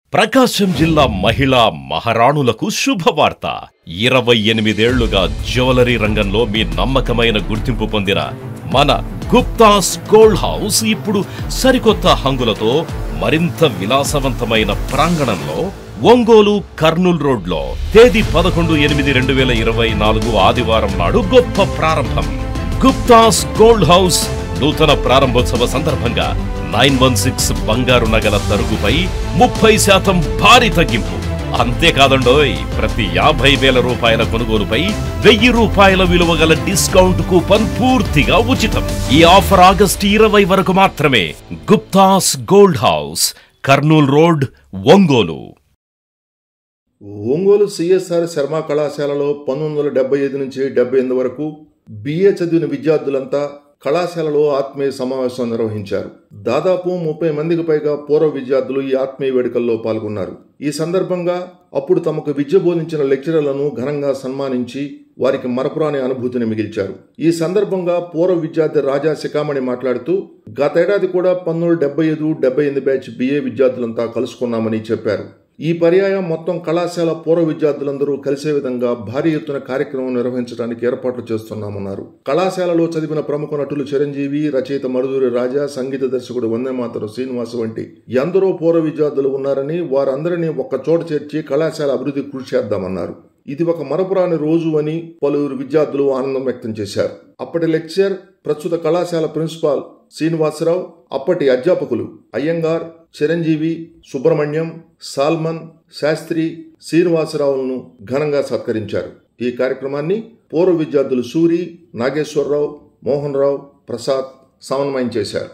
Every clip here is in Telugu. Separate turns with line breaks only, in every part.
ప్రకాశం జిల్లా మహిళా మహారాణులకు శుభవార్త ఇరవై ఎనిమిదేళ్లుగా జ్యువెలరీ రంగంలో మీ నమ్మకమైన గుర్తింపు పొందిన మన గుప్తాస్ గోల్డ్ హౌస్ ఇప్పుడు సరికొత్త హంగులతో మరింత విలాసవంతమైన ప్రాంగణంలో ఒంగోలు కర్నూల్ రోడ్లో తేదీ పదకొండు ఎనిమిది రెండు వేల ఇరవై నాలుగు ఆదివారం నాడు గొప్ప ప్రారంభం గుప్తాస్ గోల్డ్ హౌస్ నూతన ప్రారంభోత్సవ సందర్భంగా నైన్ వన్ సిక్స్ బంగారు నగల తరుగుపై ముప్పై శాతం భారీ తగ్గింపు అంతేకాదండోయ్ ప్రతి యాభై వేల రూపాయల కొనుగోలుపై వెయ్యి రూపాయల విలువ గల డిస్కౌంట్ కూపన్ పూర్తిగా ఉచితం ఈ ఆఫర్ ఆగస్టు ఇరవై వరకు మాత్రమే Gupta's gold house Kurnool road Ongole
Ongole CSR Sharma కళాశాలలో పంతొమ్మిది వందల డెబ్బై ఐదు నుంచి డెబ్బై ఎనిమిది వరకు బిఏ చదివిన విద్యార్థులంతా కళాశాలలో ఆత్మీయ సమావేశం నిర్వహించారు దాదాపు ముప్పై మందికి పైగా పూర్వ విద్యార్థులు ఈ ఆత్మీయ వేడుకల్లో పాల్గొన్నారు ఈ సందర్భంగా అప్పుడు తమకు విద్య బోధించిన లెక్చరర్లను ఘనంగా సన్మానించి వారికి మరపురాని అనుభూతిని మిగిల్చారు ఈ సందర్భంగా పూర్వ విద్యార్థి రాజా శిఖామణి మాట్లాడుతూ గతేడాది కూడా పంతొమ్మిది డెబ్బై ఐదు డెబ్బై ఎనిమిది బ్యాచ్ బిఏ విద్యార్థులంతా కలుసుకున్నామని చెప్పారు ఈ పర్యాయం మొత్తం కళాశాల పూర్వ విద్యార్థులందరూ కలిసే విధంగా భారీ ఎత్తున కార్యక్రమం నిర్వహించడానికి ఏర్పాట్లు చేస్తున్నామన్నారు కళాశాలలో చదివిన ప్రముఖ నటులు చిరంజీవి రచయిత మరుదూరి రాజా సంగీత దర్శకుడు వందేమాతరు శ్రీనివాస్ వంటి ఎందరో పూర్వ విద్యార్థులు ఉన్నారని వారందరినీ ఒక్క చోట చేర్చి కళాశాల అభివృద్ధి కృషి చేద్దామన్నారు ఇది ఒక మరపురాని రోజు అని పలువురు విద్యార్థులు ఆనందం వ్యక్తం చేశారు అప్పటి లెక్చర్ ప్రస్తుత కళాశాల ప్రిన్సిపాల్ శ్రీనివాసరావు అప్పటి అధ్యాపకులు అయ్యంగార్ చిరంజీవి సుబ్రహ్మణ్యం సాల్మన్ శాస్త్రి శ్రీనివాసరావులను ఘనంగా సత్కరించారు ఈ కార్యక్రమాన్ని పూర్వ విద్యార్థులు సూరి నాగేశ్వరరావు మోహన్ రావు ప్రసాద్ సమన్వయం చేశారు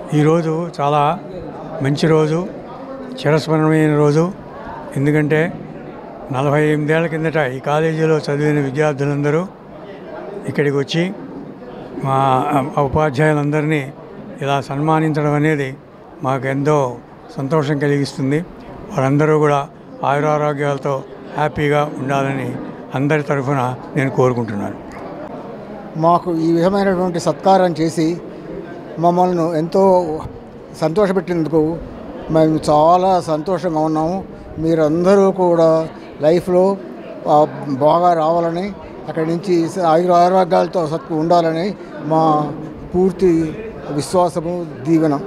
ఈరోజు చాలా మంచి రోజు చిరస్మరణమైన రోజు ఎందుకంటే నలభై ఎనిమిదేళ్ల కిందట ఈ కాలేజీలో చదివిన విద్యార్థులందరూ ఇక్కడికి వచ్చి మా ఉపాధ్యాయులందరినీ ఇలా సన్మానించడం అనేది మాకు ఎంతో సంతోషం కలిగిస్తుంది వారందరూ కూడా ఆయురారోగ్యాలతో హ్యాపీగా ఉండాలని అందరి తరఫున నేను కోరుకుంటున్నాను
మాకు ఈ విధమైనటువంటి సత్కారం చేసి మమ్మల్ని ఎంతో సంతోషపెట్టినందుకు మేము చాలా సంతోషంగా ఉన్నాము మీరందరూ కూడా లైఫ్లో ఆ, బాగా రావాలని అక్కడి నుంచి ఆయుర ఆరోగ్యాలతో సత్తు ఉండాలని మా పూర్తి విశ్వాసము దీవెన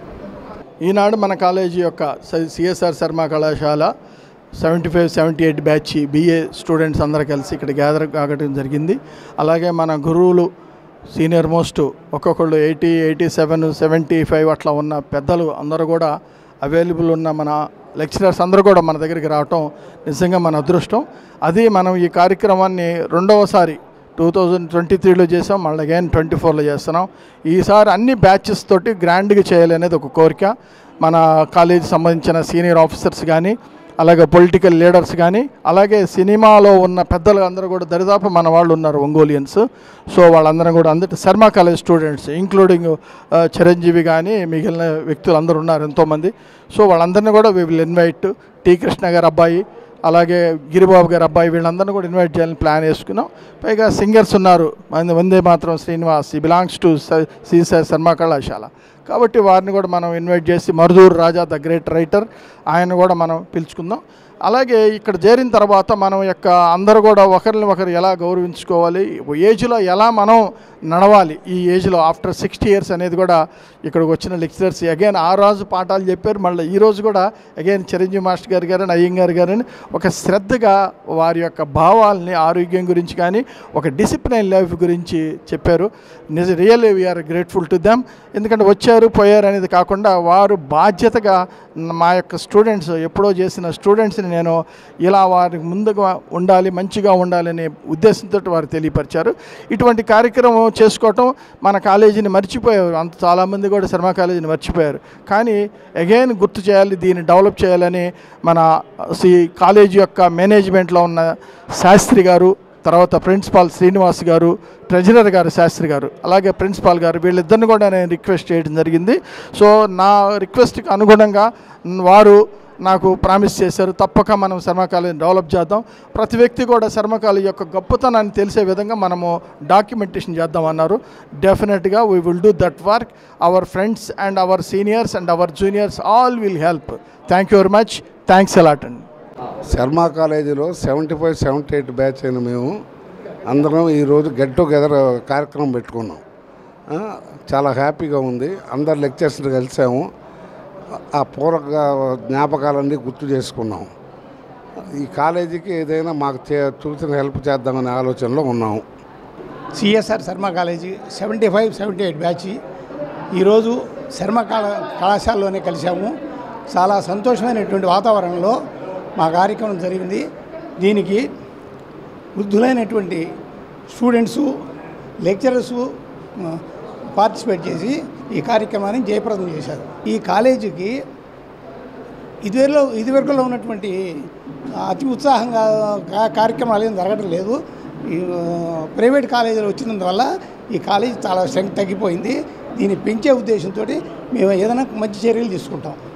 ఈనాడు మన కాలేజీ యొక్క సిఎస్ఆర్ శర్మ కళాశాల seventy five seventy eight batch BA students అందరూ కలిసి ఇక్కడ గ్యాదర్ కాగటం జరిగింది అలాగే మన గురువులు సీనియర్ మోస్ట్ ఒక్కొక్కళ్ళు eighty eighty seven seventy five అట్లా ఉన్న పెద్దలు అందరూ కూడా అవైలబుల్ ఉన్న మన లెక్చరర్స్ అందరూ కూడా మన దగ్గరికి రావటం నిజంగా మన అదృష్టం అది మనం ఈ కార్యక్రమాన్ని రెండవసారి టూ థౌజండ్ ట్వంటీ త్రీలో చేసాం మళ్ళీ అగైన్ ట్వంటీ ఫోర్లో చేస్తున్నాం ఈసారి అన్ని బ్యాచెస్ తోటి గ్రాండ్గా చేయాలి అనేది ఒక కోరిక మన కాలేజీ సంబంధించిన సీనియర్ ఆఫీసర్స్ కానీ అలాగే పొలిటికల్ లీడర్స్ కానీ అలాగే సినిమాలో ఉన్న పెద్దలు అందరూ కూడా దరిదాపు మన వాళ్ళు ఉన్నారు ఒంగోలియన్స్ సో వాళ్ళందరం కూడా అందరి Sharma college students including Chiranjeevi కానీ మిగిలిన వ్యక్తులు అందరూ ఉన్నారు ఎంతోమంది సో వాళ్ళందరినీ కూడా we will invite T Krishna garu అబ్బాయి అలాగే గిరిబాబు గారు అబ్బాయి వీళ్ళందరినీ కూడా ఇన్వైట్ చేయాలని ప్లాన్ వేసుకున్నాం పైగా సింగర్స్ ఉన్నారు మన వందే మాత్రం శ్రీనివాస్ ఈ బిలాంగ్స్ టు సిసార్ శర్మ కళాశాల కాబట్టి వారిని కూడా మనం ఇన్వైట్ చేసి Maruduru Raja the great writer ఆయన కూడా మనం పిలుచుకుందాం అలాగే ఇక్కడ చేరిన తర్వాత మనం యొక్క అందరూ కూడా ఒకరిని ఒకరు ఎలా గౌరవించుకోవాలి ఏజ్లో ఎలా మనం నడవాలి ఈ ఏజ్లో ఆఫ్టర్ సిక్స్టీ ఇయర్స్ అనేది కూడా ఇక్కడికి వచ్చిన లెక్చరర్స్ అగైన్ ఆ రోజు పాఠాలు చెప్పారు మళ్ళీ ఈ రోజు కూడా అగైన్ చిరంజీవి మాస్టర్ గారు గారని అయ్యంగారు గారని ఒక శ్రద్ధగా వారి యొక్క భావాల్ని ఆరోగ్యం గురించి కానీ ఒక డిసిప్లిన్ లైఫ్ గురించి చెప్పారు నిజ really we are grateful to them ఎందుకంటే వచ్చారు పోయారు అనేది కాకుండా వారు బాధ్యతగా మా యొక్క స్టూడెంట్స్ ఎప్పుడో చేసిన స్టూడెంట్స్ని నేను ఇలా వారికి ముందుగా ఉండాలి మంచిగా ఉండాలనే ఉద్దేశంతో వారు తెలియపరిచారు ఇటువంటి కార్యక్రమం చేసుకోవటం మన కాలేజీని మర్చిపోయారు అంత చాలామంది కూడా శర్మ కాలేజీని మర్చిపోయారు కానీ అగైన్ గుర్తు చేయాలి దీన్ని డెవలప్ చేయాలని మన సి కాలేజీ యొక్క మేనేజ్మెంట్లో ఉన్న శాస్త్రి గారు తర్వాత ప్రిన్సిపాల్ శ్రీనివాస్ గారు ట్రెజరర్ గారు శాస్త్రి గారు అలాగే ప్రిన్సిపాల్ గారు వీళ్ళిద్దరిని కూడా నేను రిక్వెస్ట్ చేయడం జరిగింది సో నా రిక్వెస్ట్కి అనుగుణంగా వారు నాకు ప్రామిస్ చేశారు తప్పక మనం శర్మకాళని డెవలప్ చేద్దాం ప్రతి వ్యక్తి కూడా శర్మకాళి యొక్క గొప్పతనాన్ని తెలిసే విధంగా మనము డాక్యుమెంటేషన్ చేద్దామన్నారు డెఫినెట్గా we will do that work our friends and our seniors and our juniors all will help thank you very much thanks a lot అండి
శర్మ కాలేజీలో seventy five seventy eight batch అయిన మేము అందరం ఈరోజు గెట్ టుగెదర్ కార్యక్రమం పెట్టుకున్నాం ఆ, చాలా హ్యాపీగా ఉంది అందరు లెక్చర్స్ని కలిసాము ఆ పూర్వ జ్ఞాపకాలన్నీ గుర్తు చేసుకున్నాం ఈ కాలేజీకి ఏదైనా మాకు చే చూసిన హెల్ప్ చేద్దామనే ఆలోచనలో ఉన్నాము
CSR Sharma college seventy five seventy eight batch ఈరోజు శర్మ కళా కళాశాలలోనే కలిశాము చాలా సంతోషమైనటువంటి వాతావరణంలో మా కార్యక్రమం జరిగింది దీనికి వృద్ధులైనటువంటి స్టూడెంట్సు లెక్చరర్సు ఆ, పార్టిసిపేట్ చేసి ఈ కార్యక్రమాన్ని జయప్రదం చేశారు ఈ కాలేజీకి ఇదివరలో ఇదివరకులో ఉన్నటువంటి అతి ఉత్సాహంగా కా- కార్యక్రమాలు ఏం జరగడం లేదు ఈ ఆ, ప్రైవేట్ కాలేజీలు వచ్చినందువల్ల ఈ కాలేజీ చాలా స్ట్రెంగ్త్ తగ్గిపోయింది దీన్ని పెంచే ఉద్దేశంతో మేము ఏదైనా మంచి చర్యలు తీసుకుంటాం